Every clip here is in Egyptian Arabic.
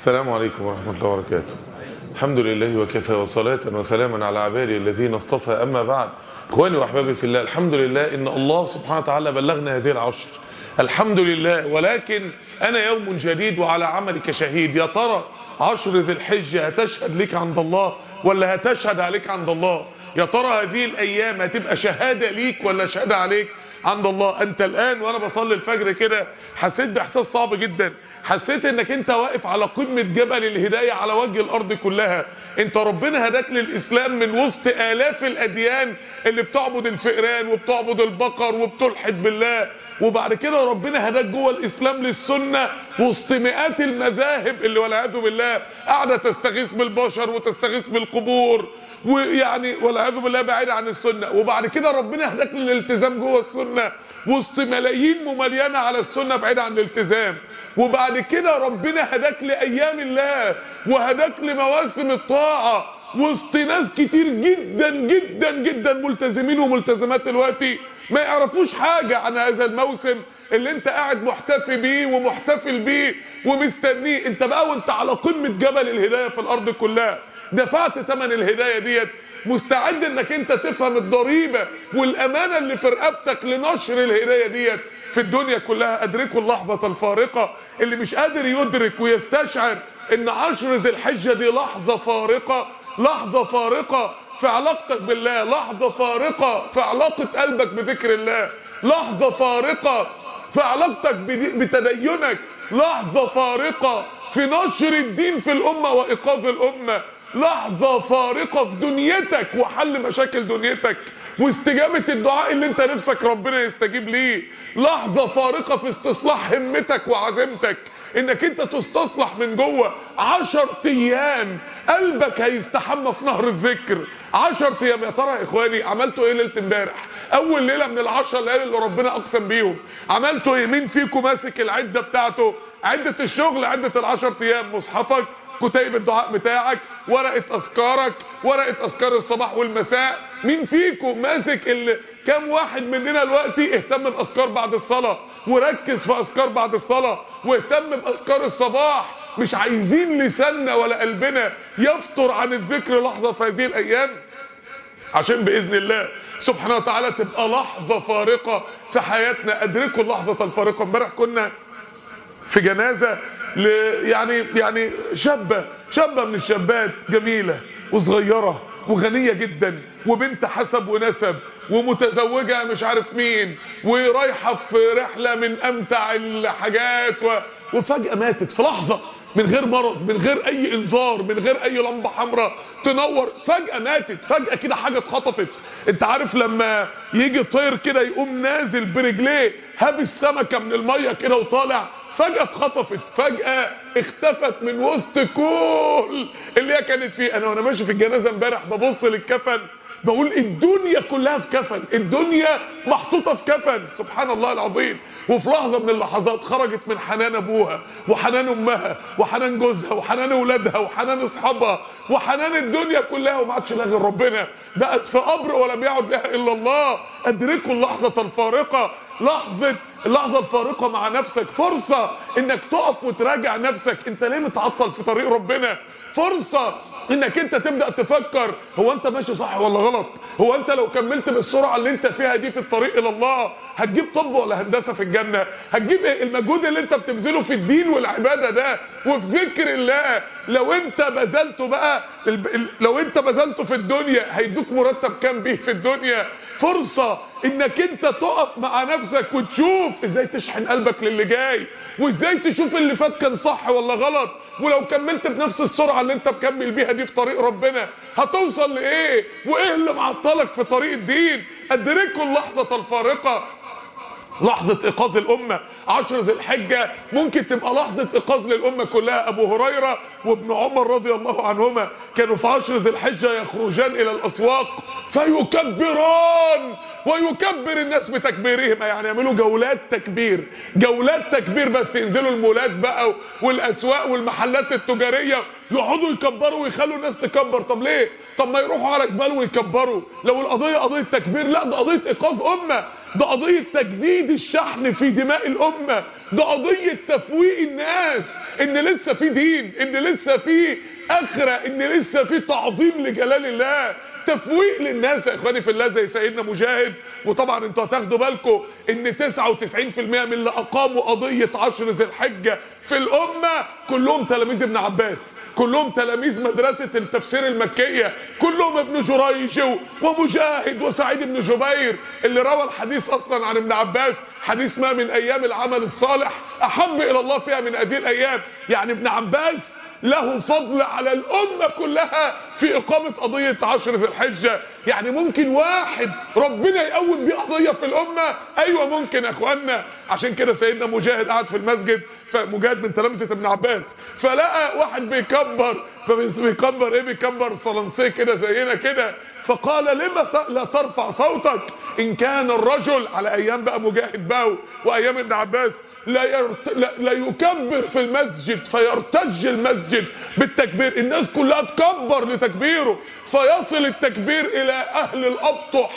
السلام عليكم ورحمة الله وبركاته الحمد لله وكفى وصلاة وسلاما على عبادي الذين اصطفى أما بعد إخواني وأحبابي في الله الحمد لله إن الله سبحانه وتعالى بلغنا هذه العشر الحمد لله ولكن أنا يوم جديد وعلى عملك شهيد يا ترى عشر ذي الحجة هتشهد لك عند الله ولا هتشهد عليك عند الله يا ترى هذه الأيام هتبقى شهادة ليك ولا شهادة عليك عند الله انت الان وانا بصلي الفجر كده حسيت باحساس صعب جدا حسيت انك انت واقف على قمة جبل الهداية على وجه الارض كلها انت ربنا هداك للاسلام من وسط الاف الاديان اللي بتعبد الفئران وبتعبد البقر وبتلحد بالله وبعد كده ربنا هداك جوه الاسلام للسنة وسط مئات المذاهب اللي والعياذ بالله قاعدة تستغيث بالبشر وتستغيث بالقبور ويعني والعياذ بالله بعيد عن السنة وبعد كده ربنا هداك للالتزام جوه السنة وسط ملايين ممليانة على السنة بعيد عن الالتزام وبعد كده ربنا هداك لأيام الله وهداك لمواسم الطاعة وسط ناس كتير جدا جدا جدا ملتزمين وملتزمات دلوقتي ما يعرفوش حاجة عن هذا الموسم اللي انت قاعد محتفي بيه ومحتفل بيه ومستنيه انت بقى وانت على قمة جبل الهداية في الارض كلها دفعت ثمن الهداية ديت مستعد انك انت تفهم الضريبة والامانة اللي في رقبتك لنشر الهداية ديت في الدنيا كلها ادركوا اللحظة الفارقة اللي مش قادر يدرك ويستشعر ان عشر ذي الحجة دي لحظة فارقة لحظة فارقة في علاقتك بالله لحظة فارقة في علاقة قلبك بذكر الله لحظة فارقة في علاقتك بتدينك لحظة فارقة في نشر الدين في الأمة وإيقاظ الأمة لحظة فارقة في دنيتك وحل مشاكل دنيتك واستجابة الدعاء اللي انت نفسك ربنا يستجيب ليه لحظة فارقة في استصلاح همتك وعزيمتك انك انت تستصلح من جوه عشر ايام قلبك هيستحمى في نهر الذكر عشر ايام يا ترى يا اخواني عملتوا ايه ليله امبارح اول ليله من العشر ليالي اللي ربنا اقسم بيهم عملتوا ايه مين فيكم ماسك العده بتاعته عده الشغل عده العشر ايام مصحفك كتيب الدعاء بتاعك ورقة اذكارك ورقة اذكار الصباح والمساء مين فيكم ماسك اللي كام واحد مننا دلوقتي اهتم باذكار بعد الصلاة وركز في اذكار بعد الصلاة واهتم باذكار الصباح مش عايزين لساننا ولا قلبنا يفطر عن الذكر لحظة في هذه الايام عشان باذن الله سبحانه وتعالى تبقى لحظة فارقة في حياتنا ادركوا اللحظة الفارقة امبارح كنا في جنازة ل يعني يعني شابة شابة من الشابات جميلة وصغيرة وغنية جدا وبنت حسب ونسب ومتزوجة مش عارف مين ورايحة في رحلة من امتع الحاجات و... وفجأة ماتت في لحظة من غير مرض من غير اي انذار من غير اي لمبه حمراء تنور فجأة ماتت فجأة كده حاجة اتخطفت انت عارف لما يجي طير كده يقوم نازل برجليه هابس سمكة من المية كده وطالع فجأة اتخطفت فجأة اختفت من وسط كل اللي هي كانت فيه انا وانا ماشي في الجنازة امبارح ببص للكفن بقول الدنيا كلها في كفن الدنيا محطوطة في كفن سبحان الله العظيم وفي لحظة من اللحظات خرجت من حنان ابوها وحنان امها وحنان جوزها وحنان اولادها وحنان اصحابها وحنان الدنيا كلها وما عادش لها غير ربنا بقت في قبر ولم يعد لها الا الله ادركوا اللحظة الفارقة لحظة اللحظة الفارقة مع نفسك فرصة انك تقف وتراجع نفسك انت ليه متعطل في طريق ربنا فرصة انك انت تبدأ تفكر هو انت ماشي صح ولا غلط هو انت لو كملت بالسرعة اللي انت فيها دي في الطريق الى الله هتجيب طب ولا هندسة في الجنة هتجيب ايه المجهود اللي انت بتبذله في الدين والعبادة ده وفي ذكر الله لو انت بذلته بقى لو انت بذلته في الدنيا هيدوك مرتب كام بيه في الدنيا فرصة انك انت تقف مع نفسك وتشوف ازاي تشحن قلبك للي جاي وازاي تشوف اللي فات كان صح ولا غلط ولو كملت بنفس السرعة اللي انت مكمل بيها دي في طريق ربنا هتوصل لايه وايه اللي معطلك في طريق الدين ادركوا اللحظة الفارقة لحظة ايقاظ الامة عشر ذي الحجة ممكن تبقى لحظة ايقاظ للامة كلها ابو هريرة وابن عمر رضي الله عنهما كانوا في عشر ذي الحجة يخرجان الى الاسواق فيكبران ويكبر الناس بتكبيرهم يعني يعملوا جولات تكبير جولات تكبير بس ينزلوا المولات بقى والاسواق والمحلات التجارية يقعدوا يكبروا ويخلوا الناس تكبر طب ليه طب ما يروحوا على جبال ويكبروا لو القضيه قضيه تكبير لا ده قضيه ايقاف امه ده قضيه تجديد الشحن في دماء الامه ده قضيه تفويق الناس ان لسه في دين ان لسه في اخره ان لسه في تعظيم لجلال الله تفويق للناس يا اخواني في الله زي سيدنا مجاهد وطبعا انتوا هتاخدوا بالكم ان 99% من اللي اقاموا قضيه عشر ذي الحجه في الامه كلهم تلاميذ ابن عباس كلهم تلاميذ مدرسة التفسير المكية كلهم ابن جريج ومجاهد وسعيد بن جبير اللي روى الحديث اصلا عن ابن عباس حديث ما من ايام العمل الصالح احب الى الله فيها من هذه الايام يعني ابن عباس له فضل على الأمة كلها في إقامة قضية عشر ذي الحجة يعني ممكن واحد ربنا يقوم بيه قضية في الأمة أيوة ممكن يا أخوانا عشان كده سيدنا مجاهد قاعد في المسجد فمجاهد من تلامذة ابن عباس فلقى واحد بيكبر فبيكبر ايه بيكبر صلنسيه كده زينا كده فقال لما لا ترفع صوتك ان كان الرجل على ايام بقى مجاهد بقى وايام ابن عباس لا, يرت... لا, لا يكبر في المسجد فيرتج المسجد بالتكبير الناس كلها تكبر لتكبيره فيصل التكبير الى اهل الابطح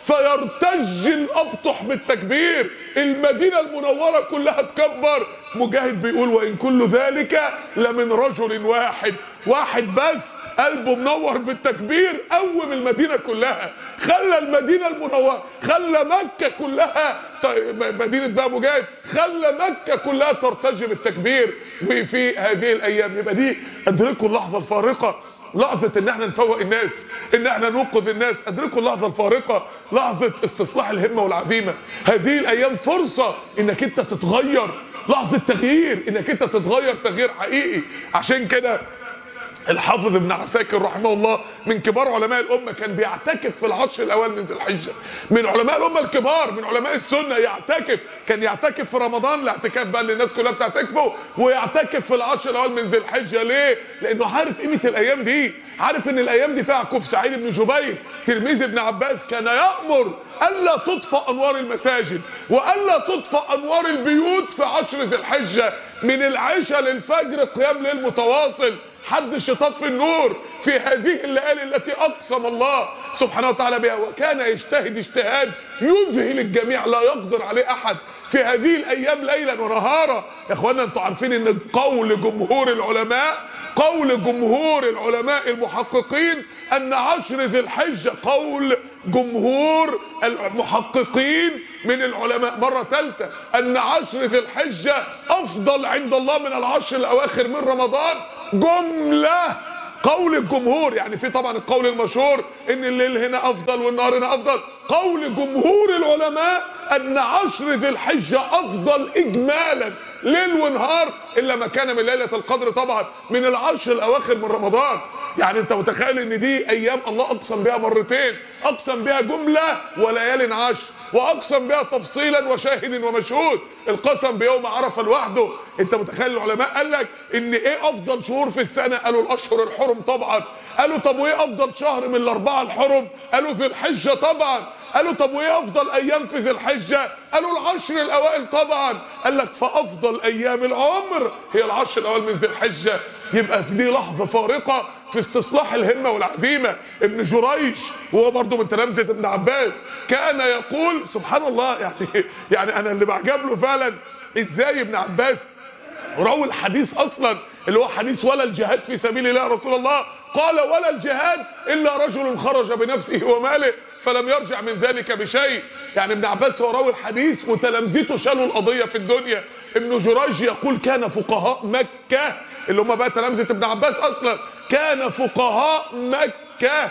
فيرتج الابطح بالتكبير المدينة المنورة كلها تكبر مجاهد بيقول وان كل ذلك لمن رجل واحد واحد بس قلبه منور بالتكبير قوم المدينة كلها خلى المدينة المنورة خلى مكة كلها مدينة بقى مجاهد خلى مكة كلها ترتج بالتكبير وفي هذه الايام يبقى دي ادركوا اللحظة الفارقة لحظة ان احنا نفوق الناس ان احنا نوقظ الناس ادركوا اللحظة الفارقة لحظة استصلاح الهمة والعزيمة هذه الايام فرصة انك انت تتغير لحظة تغيير انك انت تتغير تغيير حقيقي عشان كده الحافظ ابن عساكر رحمه الله من كبار علماء الأمة كان بيعتكف في العشر الأوائل من ذي الحجة من علماء الأمة الكبار من علماء السنة يعتكف كان يعتكف في رمضان الاعتكاف بقى اللي الناس كلها بتعتكفه ويعتكف في العشر الأوائل من ذي الحجة ليه؟ لأنه عارف قيمة الأيام دي عارف ان الأيام دي فيها عكوف سعيد بن جبير تلميذ ابن عباس كان يأمر ألا تطفأ أنوار المساجد وألا تطفأ أنوار البيوت في عشر ذي الحجة من العشاء للفجر قيام ليل متواصل حدش يطفي النور في هذه الليالي التي اقسم الله سبحانه وتعالى بها وكان يجتهد اجتهاد يذهل الجميع لا يقدر عليه احد في هذه الايام ليلا ونهارا يا اخوانا انتوا عارفين ان قول جمهور العلماء قول جمهور العلماء المحققين ان عشر ذي الحجة قول جمهور المحققين من العلماء مرة ثالثة ان عشر ذي الحجة افضل عند الله من العشر الاواخر من رمضان جملة قول الجمهور يعني في طبعا القول المشهور ان الليل هنا افضل والنهار هنا افضل قول جمهور العلماء ان عشر ذي الحجة افضل اجمالا ليل ونهار الا ما كان من ليلة القدر طبعا من العشر الاواخر من رمضان يعني انت متخيل ان دي ايام الله اقسم بها مرتين اقسم بها جملة وليال عشر واقسم بها تفصيلا وشاهد ومشهود القسم بيوم عرفه لوحده انت متخيل العلماء قال لك ان ايه افضل شهور في السنة قالوا الاشهر الحرم طبعا قالوا طب وايه افضل شهر من الاربعة الحرم قالوا ذي الحجة طبعا قالوا طب وايه افضل ايام في ذي الحجة قالوا العشر الاوائل طبعا قال لك فافضل ايام العمر هي العشر الاوائل من ذي الحجة يبقى في دي لحظة فارقة في استصلاح الهمة والعزيمة ابن جريج وهو برضه من تلامذة ابن عباس كان يقول سبحان الله يعني يعني انا اللي بعجب له فعلا ازاي ابن عباس روى الحديث اصلا اللي هو حديث ولا الجهاد في سبيل الله رسول الله قال ولا الجهاد الا رجل خرج بنفسه وماله فلم يرجع من ذلك بشيء يعني ابن عباس هو راوي الحديث وتلامذته شالوا القضية في الدنيا ابن جراج يقول كان فقهاء مكة اللي هم بقى تلامذة ابن عباس اصلا كان فقهاء مكة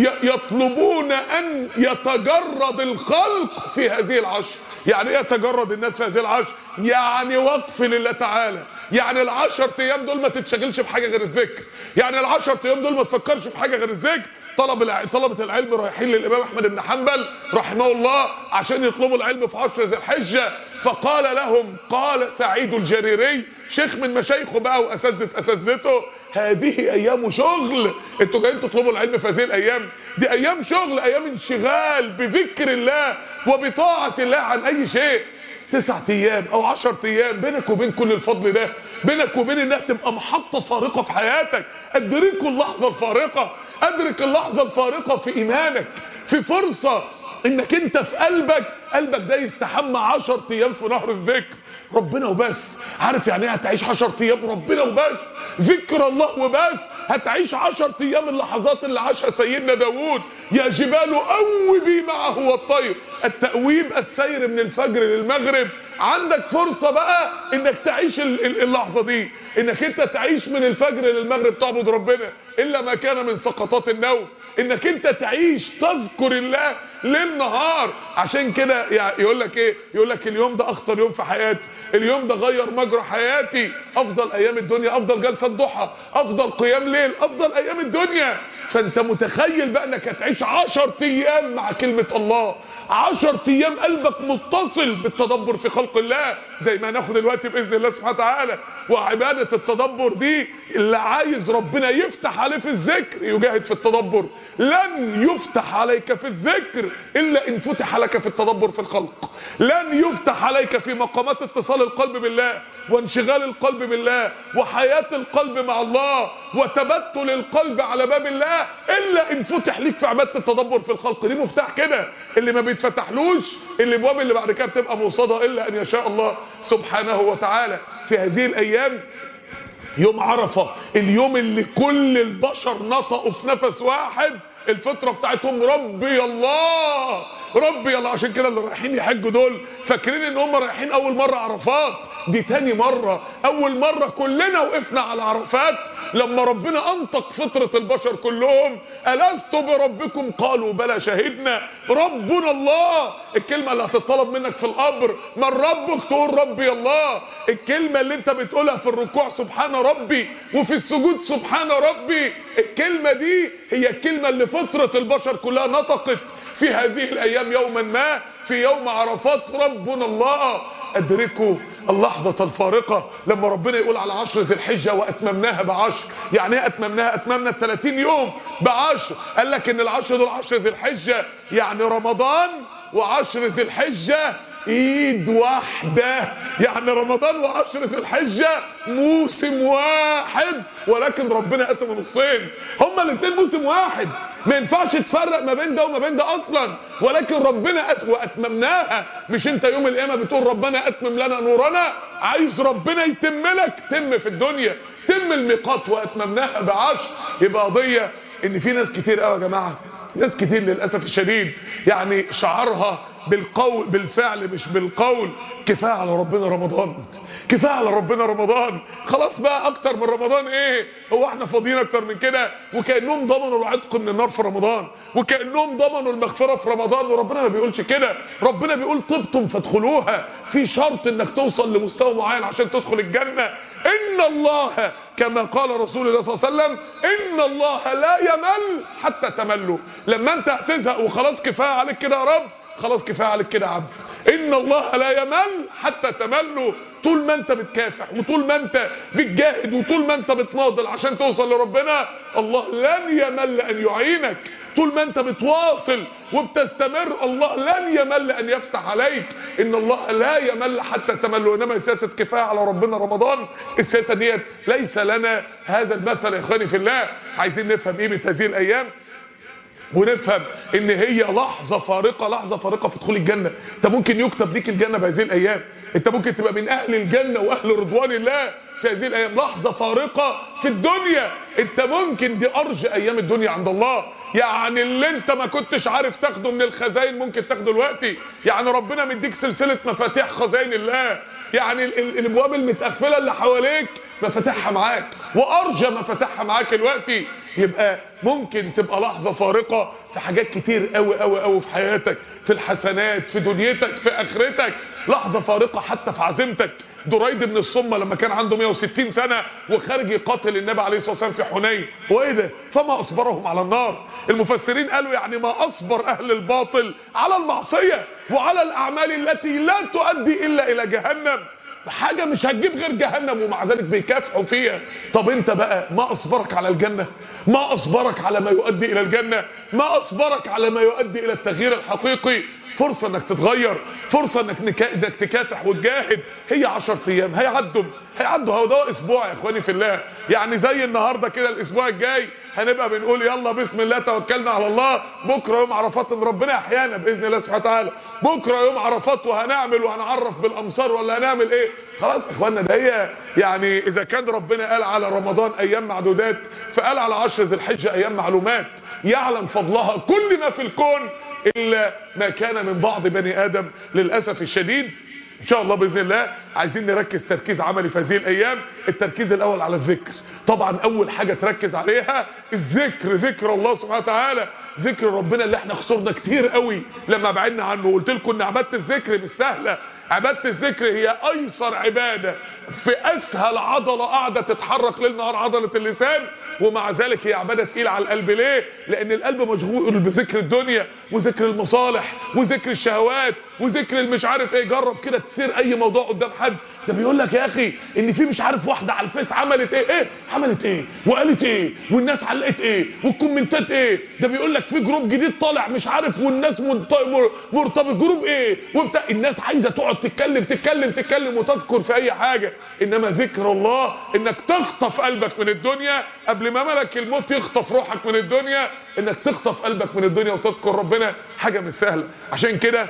يطلبون ان يتجرد الخلق في هذه العشر يعني ايه يتجرد الناس في هذه العشر يعني وقف لله تعالى يعني العشر ايام دول ما تتشغلش بحاجة غير الذكر يعني العشر ايام دول ما تفكرش في حاجة غير الذكر طلب الع... طلبة العلم رايحين للإمام أحمد بن حنبل رحمه الله عشان يطلبوا العلم في عشر ذي الحجة فقال لهم قال سعيد الجريري شيخ من مشايخه بقى وأساتذة أساتذته هذه أيام شغل انتوا جايين تطلبوا العلم في هذه الأيام دي أيام شغل أيام انشغال بذكر الله وبطاعة الله عن أي شيء تسعة ايام او عشر ايام بينك وبين كل الفضل ده بينك وبين انها تبقى محطة فارقة في حياتك ادركوا اللحظة الفارقة ادرك اللحظة الفارقة في ايمانك في فرصة انك انت في قلبك قلبك ده يستحمى عشر ايام في نهر الذكر ربنا وبس عارف يعني ايه هتعيش عشر ايام ربنا وبس ذكر الله وبس هتعيش عشر ايام اللحظات اللي عاشها سيدنا داوود يا جبال اوبي معه والطير التأويب السير من الفجر للمغرب عندك فرصة بقى انك تعيش اللحظة دي انك انت تعيش من الفجر للمغرب تعبد ربنا الا ما كان من سقطات النوم انك انت تعيش تذكر الله ليل نهار عشان كده يقول لك ايه يقول لك اليوم ده اخطر يوم في حياتي اليوم ده غير مجرى حياتي افضل ايام الدنيا افضل جلسه ضحى افضل قيام ليل افضل ايام الدنيا فانت متخيل بقى انك هتعيش 10 ايام مع كلمه الله 10 ايام قلبك متصل بالتدبر في خلق الله زي ما هناخد دلوقتي باذن الله سبحانه وتعالى وعباده التدبر دي اللي عايز ربنا يفتح عليه في الذكر يجاهد في التدبر لن يفتح عليك في الذكر الا ان فتح لك في التدبر في الخلق لن يفتح عليك في مقامات اتصال القلب بالله وانشغال القلب بالله وحياة القلب مع الله وتبتل القلب على باب الله الا ان فتح ليك في عبادة التدبر في الخلق دي مفتاح كده اللي ما بيتفتحلوش الابواب اللي بعد كده بتبقى موصده الا ان يشاء الله سبحانه وتعالى في هذه الايام يوم عرفة اليوم اللي كل البشر نطقوا في نفس واحد الفطرة بتاعتهم ربي الله ربي الله عشان كده اللي رايحين يحجوا دول فاكرين ان هم رايحين اول مرة عرفات دي تاني مرة اول مرة كلنا وقفنا على عرفات لما ربنا انطق فطرة البشر كلهم ألست بربكم قالوا بلى شهدنا ربنا الله الكلمة اللي هتطلب منك في القبر من ربك تقول ربي الله الكلمة اللي انت بتقولها في الركوع سبحان ربي وفي السجود سبحان ربي الكلمة دي هي الكلمة اللي فطرة البشر كلها نطقت في هذه الايام يوما ما في يوم عرفات ربنا الله ادركوا اللحظة الفارقة لما ربنا يقول على عشر ذي الحجة واتممناها بعشر يعني ايه اتممناها اتممنا ال 30 يوم بعشر قال لك ان العشر دول عشر ذي الحجة يعني رمضان وعشر ذي الحجة ايد واحدة يعني رمضان وعشر ذي الحجة موسم واحد ولكن ربنا قسم نصين هما الاثنين موسم واحد ما ينفعش تفرق ما بين ده وما بين ده اصلا ولكن ربنا قسم واتممناها مش انت يوم القيامة بتقول ربنا اتمم لنا نورنا عايز ربنا يتم لك تم في الدنيا تم الميقات واتممناها بعشر يبقى قضية ان في ناس كتير قوي يا جماعة ناس كتير للأسف الشديد يعني شعارها بالقول بالفعل مش بالقول كفايه على ربنا رمضان كفايه على ربنا رمضان خلاص بقى اكتر من رمضان ايه هو احنا فاضيين اكتر من كده وكانهم ضمنوا العتق من النار في رمضان وكانهم ضمنوا المغفره في رمضان وربنا ما بيقولش كده ربنا بيقول طبتم فادخلوها في شرط انك توصل لمستوى معين عشان تدخل الجنه ان الله كما قال رسول الله صلى الله عليه وسلم ان الله لا يمل حتى تملوا لما انت هتزهق وخلاص كفايه عليك كده يا رب خلاص كفايه عليك كده عبد ان الله لا يمل حتى تملوا طول ما انت بتكافح وطول ما انت بتجاهد وطول ما انت بتناضل عشان توصل لربنا الله لن يمل ان يعينك طول ما انت بتواصل وبتستمر الله لن يمل ان يفتح عليك ان الله لا يمل حتى تمل انما سياسه كفايه على ربنا رمضان السياسه ديت ليس لنا هذا المثل يا اخواني في الله عايزين نفهم قيمه هذه الايام ونفهم ان هي لحظة فارقة لحظة فارقة في دخول الجنة انت ممكن يكتب ليك الجنة بهذه الايام انت ممكن تبقى من اهل الجنة واهل رضوان الله في هذه الايام لحظة فارقة في الدنيا انت ممكن دي ارجى ايام الدنيا عند الله يعني اللي انت ما كنتش عارف تاخده من الخزائن ممكن تاخده دلوقتي يعني ربنا مديك سلسلة مفاتيح خزائن الله يعني ال ال الابواب المتقفلة اللي حواليك مفاتيحها معاك وارجى مفاتيحها معاك دلوقتي يبقى ممكن تبقى لحظة فارقة في حاجات كتير قوي قوي قوي في حياتك في الحسنات في دنيتك في اخرتك لحظة فارقة حتى في عزيمتك دريد بن الصمة لما كان عنده 160 سنة وخارج يقاتل النبي عليه الصلاة والسلام في حنين هو ايه ده فما اصبرهم على النار المفسرين قالوا يعني ما اصبر اهل الباطل على المعصية وعلى الاعمال التي لا تؤدي الا الى جهنم حاجة مش هتجيب غير جهنم ومع ذلك بيكافحوا فيها طب انت بقى ما اصبرك على الجنة ما اصبرك على ما يؤدي الى الجنة ما اصبرك على ما يؤدي الى التغيير الحقيقي فرصة انك تتغير فرصة انك, نكا... انك تكافح وتجاهد هي 10 ايام هيعدوا هيعدوا هو ده اسبوع يا اخواني في الله يعني زي النهاردة كده الاسبوع الجاي هنبقى بنقول يلا بسم الله توكلنا على الله بكرة يوم عرفات ان ربنا احيانا باذن الله سبحانه وتعالى بكرة يوم عرفات وهنعمل وهنعرف بالامصار ولا هنعمل ايه خلاص يا اخوانا ده هي يعني اذا كان ربنا قال على رمضان ايام معدودات فقال على عشر ذي الحجة ايام معلومات يعلم فضلها كل ما في الكون الا ما كان من بعض بني ادم للاسف الشديد ان شاء الله باذن الله عايزين نركز تركيز عملي في هذه الايام التركيز الاول على الذكر طبعا اول حاجة تركز عليها الذكر ذكر الله سبحانه وتعالى ذكر ربنا اللي احنا خسرنا كتير قوي لما بعدنا عنه قلت لكم ان عباده الذكر مش سهله عباده الذكر هي ايسر عباده في اسهل عضله قاعده تتحرك ليل نهار عضله اللسان ومع ذلك هي عباده تقيله على القلب ليه لان القلب مشغول بذكر الدنيا وذكر المصالح وذكر الشهوات وذكر المش عارف ايه جرب كده تسير اي موضوع قدام حد ده بيقول لك يا اخي ان في مش عارف واحده على الفيس عملت ايه ايه عملت ايه وقالت ايه والناس علقت ايه والكومنتات ايه ده بيقول لك في جروب جديد طالع مش عارف والناس مرتبط جروب ايه وبتاع الناس عايزه تقعد تتكلم تتكلم تتكلم وتذكر في اي حاجه انما ذكر الله انك تخطف قلبك من الدنيا قبل ما ملك الموت يخطف روحك من الدنيا انك تخطف قلبك من الدنيا وتذكر ربنا حاجه مش سهله عشان كده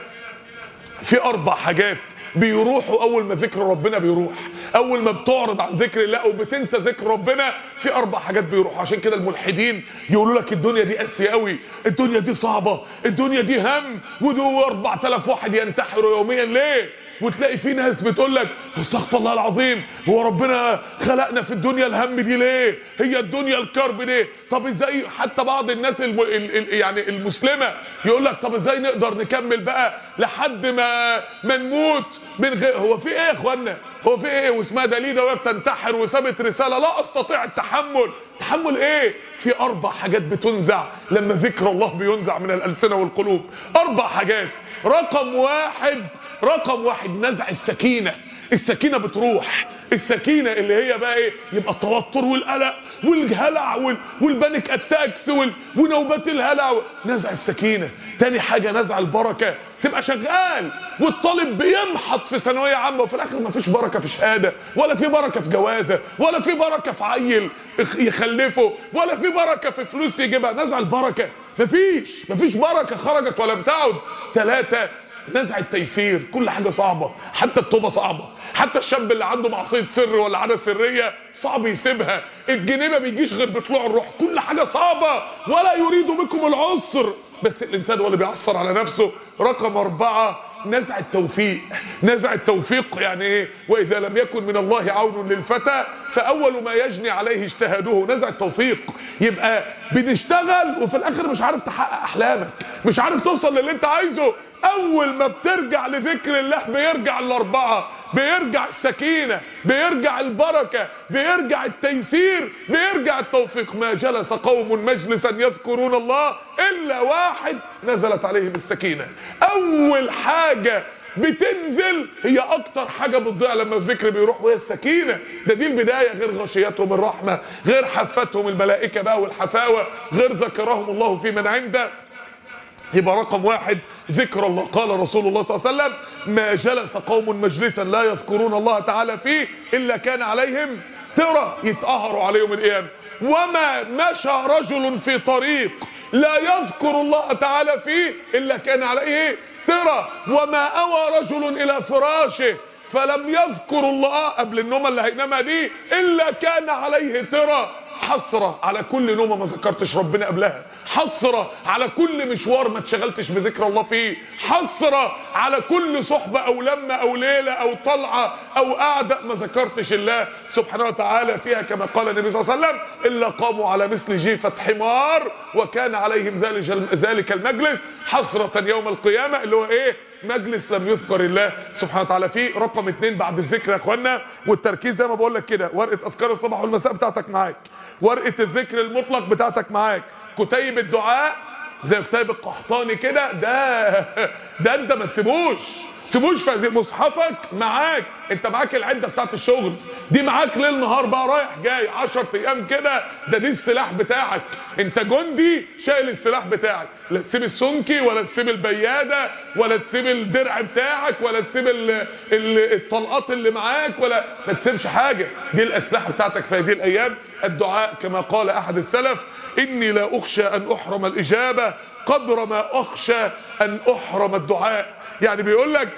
في اربع حاجات بيروحوا اول ما ذكر ربنا بيروح اول ما بتعرض عن ذكر الله وبتنسى ذكر ربنا في اربع حاجات بيروحوا عشان كده الملحدين يقولوا لك الدنيا دي قاسيه قوي الدنيا دي صعبه الدنيا دي هم ودول 4000 واحد ينتحروا يوميا ليه وتلاقي في ناس بتقول لك استغفر الله العظيم هو ربنا خلقنا في الدنيا الهم دي ليه هي الدنيا الكرب ليه طب ازاي حتى بعض الناس الم... ال... ال... يعني المسلمه يقول لك طب ازاي نقدر نكمل بقى لحد ما ما نموت من غير هو في ايه يا اخوانا هو في ايه واسمها دليده وهي بتنتحر وسابت رساله لا استطيع التحمل تحمل ايه في اربع حاجات بتنزع لما ذكر الله بينزع من الالسنه والقلوب اربع حاجات رقم واحد رقم واحد نزع السكينه السكينه بتروح السكينه اللي هي بقى ايه يبقى التوتر والقلق والهلع وال... والبانيك اتاكس وال... ونوبات الهلع و... نزع السكينه تاني حاجه نزع البركه تبقى شغال والطالب بيمحط في ثانويه عامه وفي الاخر مفيش بركه في شهاده ولا في بركه في جوازه ولا في بركه في عيل يخلفه ولا في بركه في فلوس يجيبها نزع البركه مفيش مفيش بركه خرجت ولا بتعود ثلاثه نزع التيسير كل حاجة صعبة حتى التوبة صعبة حتى الشاب اللي عنده معصية سر ولا عادة سرية صعب يسيبها الجنيه ما بيجيش غير بطلوع الروح كل حاجة صعبة ولا يريد بكم العسر بس الانسان هو اللي بيعصر على نفسه رقم اربعة نزع التوفيق نزع التوفيق يعني ايه واذا لم يكن من الله عون للفتى فاول ما يجني عليه اجتهاده نزع التوفيق يبقى بنشتغل وفي الاخر مش عارف تحقق احلامك مش عارف توصل للي انت عايزه اول ما بترجع لذكر الله بيرجع الاربعة بيرجع السكينة بيرجع البركة بيرجع التيسير بيرجع التوفيق ما جلس قوم مجلسا يذكرون الله الا واحد نزلت عليهم السكينة اول حاجة بتنزل هي اكتر حاجة بتضيع لما الذكر بيروح وهي السكينة ده دي البداية غير غشيتهم الرحمة غير حفتهم الملائكة بقى والحفاوة غير ذكرهم الله في من عنده يبقى رقم واحد ذكر الله قال رسول الله صلى الله عليه وسلم ما جلس قوم مجلسا لا يذكرون الله تعالى فيه إلا كان عليهم ترى يتقهروا عليهم القيامة وما مشى رجل في طريق لا يذكر الله تعالى فيه إلا كان عليه ترى وما أوى رجل إلى فراشه فلم يذكر الله قبل النومة اللي هينامها دي إلا كان عليه ترى حسرة على كل نومة ما ذكرتش ربنا قبلها حسرة على كل مشوار ما اتشغلتش بذكر الله فيه حسرة على كل صحبة او لمة او ليلة او طلعة او قعدة ما ذكرتش الله سبحانه وتعالى فيها كما قال النبي صلى الله عليه وسلم إلا قاموا على مثل جيفة حمار وكان عليهم ذلك المجلس حسرة يوم القيامة اللي هو ايه مجلس لم يذكر الله سبحانه وتعالى فيه رقم اتنين بعد الذكر يا اخوانا والتركيز زي ما بقول لك كده ورقه اذكار الصباح والمساء بتاعتك معاك ورقه الذكر المطلق بتاعتك معاك كتيب الدعاء زي كتيب القحطاني كده ده ده انت ما تسيبوش سيبوش في هذه مصحفك معاك انت معاك العده بتاعت الشغل دي معاك ليل نهار بقى رايح جاي 10 ايام كده ده دي السلاح بتاعك انت جندي شايل السلاح بتاعك لا تسيب السنكي ولا تسيب البياده ولا تسيب الدرع بتاعك ولا تسيب ال ال الطلقات اللي معاك ولا ما تسيبش حاجه دي الاسلحه بتاعتك في هذه الايام الدعاء كما قال احد السلف اني لا اخشى ان احرم الاجابه قدر ما اخشى ان احرم الدعاء يعني بيقول لك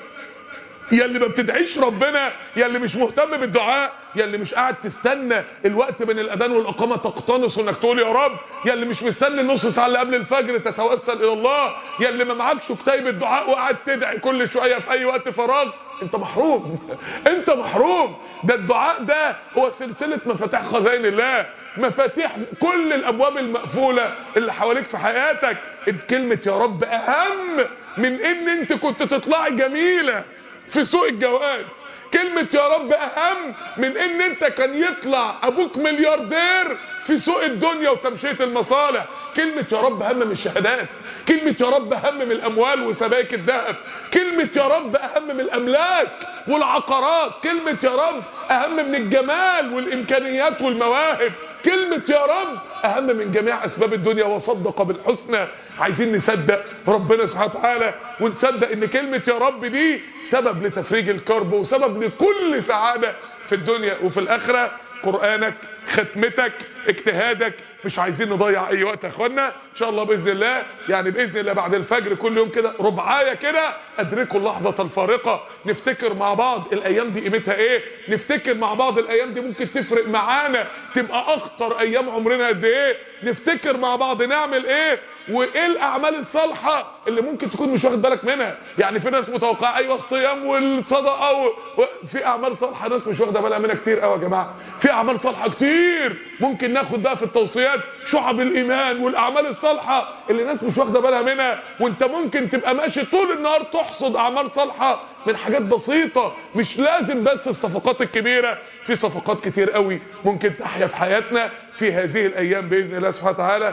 يا اللي ما بتدعيش ربنا يا اللي مش مهتم بالدعاء يا اللي مش قاعد تستنى الوقت بين الاذان والاقامه تقتنص انك تقول يا رب يا اللي مش مستني النص ساعه اللي قبل الفجر تتوسل الى الله يا اللي ما معكش كتيب الدعاء وقاعد تدعي كل شويه في اي وقت فراغ انت محروم انت محروم ده الدعاء ده هو سلسله مفاتيح خزائن الله مفاتيح كل الابواب المقفوله اللي حواليك في حياتك كلمه يا رب اهم من ان انت كنت تطلعي جميله في سوق الجواز كلمة يا رب اهم من ان انت كان يطلع ابوك ملياردير في سوق الدنيا وتمشية المصالح كلمة يا رب اهم من الشهادات كلمة يا رب اهم من الاموال وسبائك الذهب كلمة يا رب اهم من الاملاك والعقارات كلمة يا رب اهم من الجمال والامكانيات والمواهب كلمة يا رب اهم من جميع اسباب الدنيا وصدق بالحسنى عايزين نصدق ربنا سبحانه وتعالى ونصدق ان كلمة يا رب دي سبب لتفريج الكرب وسبب لكل سعادة في الدنيا وفي الاخرة قرآنك ختمتك اجتهادك مش عايزين نضيع اي وقت يا اخوانا ان شاء الله باذن الله يعني باذن الله بعد الفجر كل يوم كده ربعايه كده ادركوا اللحظه الفارقه نفتكر مع بعض الايام دي قيمتها ايه نفتكر مع بعض الايام دي ممكن تفرق معانا تبقى اخطر ايام عمرنا قد ايه نفتكر مع بعض نعمل ايه وايه الاعمال الصالحه اللي ممكن تكون مش واخد بالك منها يعني في ناس متوقعه ايوه الصيام والصدقه و... و... في اعمال صالحه ناس مش واخده بالها منها كتير قوي يا جماعه في اعمال صالحه كتير ممكن ناخد بقى في التوصيات شعب الايمان والاعمال الصالحه اللي ناس مش واخده بالها منها وانت ممكن تبقى ماشي طول النهار تحصد اعمال صالحه من حاجات بسيطه مش لازم بس الصفقات الكبيره في صفقات كتير قوي ممكن تحيا في حياتنا في هذه الايام باذن الله سبحانه وتعالى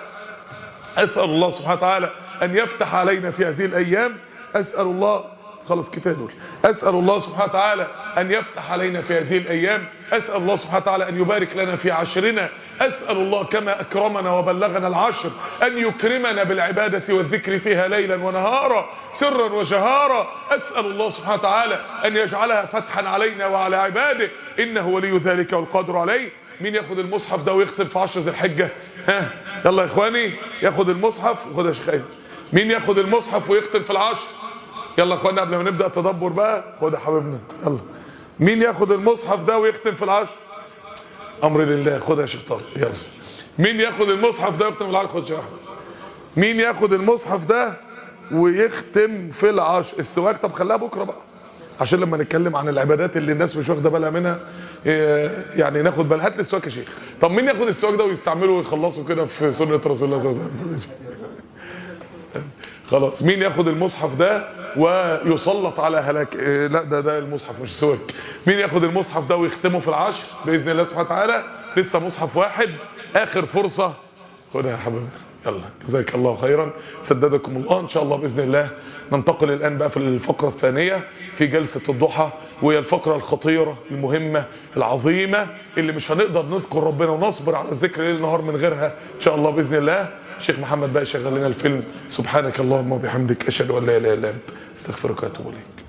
اسال الله سبحانه وتعالى ان يفتح علينا في هذه الايام اسال الله خلاص كفايه دول اسال الله سبحانه وتعالى ان يفتح علينا في هذه الايام اسال الله سبحانه وتعالى ان يبارك لنا في عشرنا اسال الله كما اكرمنا وبلغنا العشر ان يكرمنا بالعباده والذكر فيها ليلا ونهارا سرا وجهارا اسال الله سبحانه وتعالى ان يجعلها فتحا علينا وعلى عباده انه ولي ذلك والقادر عليه مين ياخد المصحف ده ويختم في عشر ذي الحجه ها يلا يا اخواني ياخد المصحف خد يا شيخ مين ياخد المصحف ويختم في العشر يلا يا اخوانا قبل ما نبدا التدبر بقى خد يا حبيبنا يلا مين ياخد المصحف ده ويختم في العشر امر لله خد يا شيخ طارق يلا مين ياخد المصحف ده ويختم في العشر خد يا احمد مين ياخد المصحف ده ويختم في العشر السواك طب خليها بكره بقى عشان لما نتكلم عن العبادات اللي الناس مش واخده بالها منها يعني ناخد بالها هات لي السواك يا شيخ طب مين ياخد السواك ده ويستعمله ويخلصه كده في سنه رسول الله صلى الله عليه وسلم خلاص مين ياخد المصحف ده ويسلط على هلاك إيه لا ده ده المصحف مش سواك مين ياخد المصحف ده ويختمه في العشر باذن الله سبحانه وتعالى لسه مصحف واحد اخر فرصه خدها يا حبيبي يلا جزاك الله خيرا سددكم الله ان شاء الله باذن الله ننتقل الان بقى في الفقره الثانيه في جلسه الضحى وهي الفقره الخطيره المهمه العظيمه اللي مش هنقدر نذكر ربنا ونصبر على الذكر ليل نهار من غيرها ان شاء الله باذن الله الشيخ محمد بقى شغل لنا الفيلم سبحانك اللهم وبحمدك اشهد ان لا اله الا انت استغفرك واتوب اليك